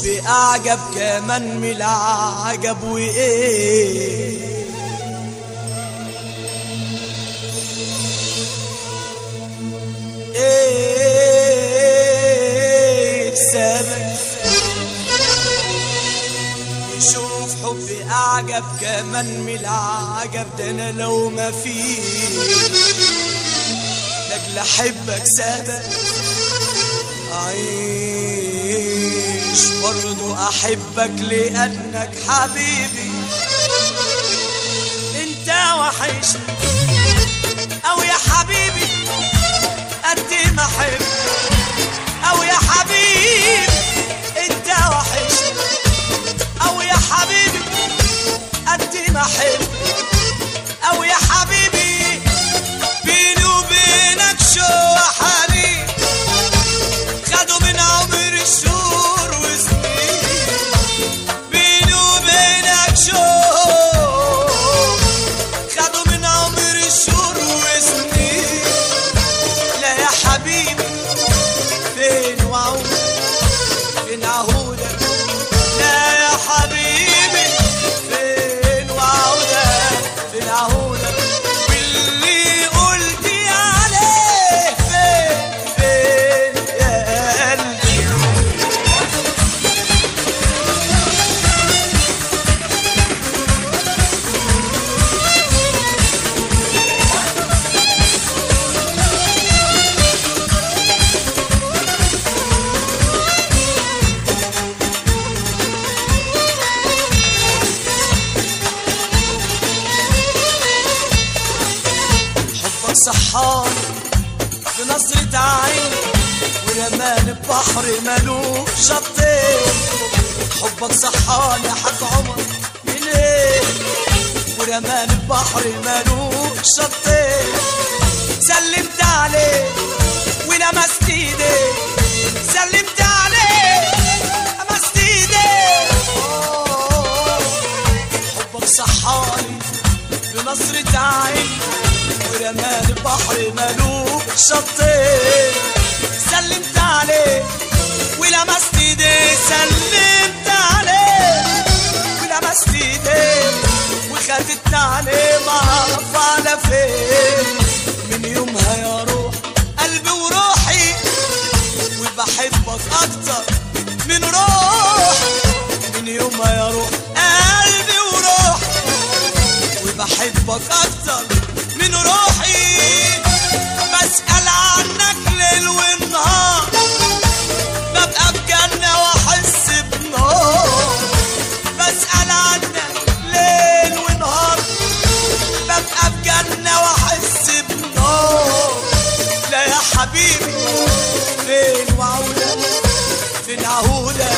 حبي أعجب كمان من العجب وإيه إيه سبب يشوف حبي أعجب كمان من العجب ده أنا لو ما فيه لاجل أحبك سبب أعيش برضو أحبك لأنك حبيبي أنت وحشني أو يا حبيبي قد ما أحب أو يا حبيبي أنت وحشني أو يا حبيبي قد ما أحب أو يا حبيبي بيني وبينك شو حبيب خدوا من عمر الشهور وسنين بيني وبينك شو خدوا من عمر الشهور وسنين لا يا حبيبي فين وعودك فين عهودك لا يا حبيبي فين وعودك فين عهودك واللي قلتي عليه فين فين يا قلبي حبك صحاني بنظرة عين ورمان البحر ملوك شطين حبك صحاني يا حاج عمر من ايه ورمان البحر ملوك شطين سلمت عليه ولمست ايديه سلمت عليه لمست ايديه آه، حبك صحاني بنظرة عين ورمال البحر ملوك شطين سلمت عليه ولمست ايديه سلمت عليه ولمست ايديه وخدتنا عليه ما اعرف على فين من يومها يا روح قلبي وروحي وبحبك اكتر من روح من يومها يا روح قلبي وروحي وبحبك اكتر من روحي بسأل عنك ليل ونهار ببقى بجنة واحس بنار بسأل عنك ليل ونهار ببقى بجنة واحس بنار لا يا حبيبي فين وعودك فين عهودك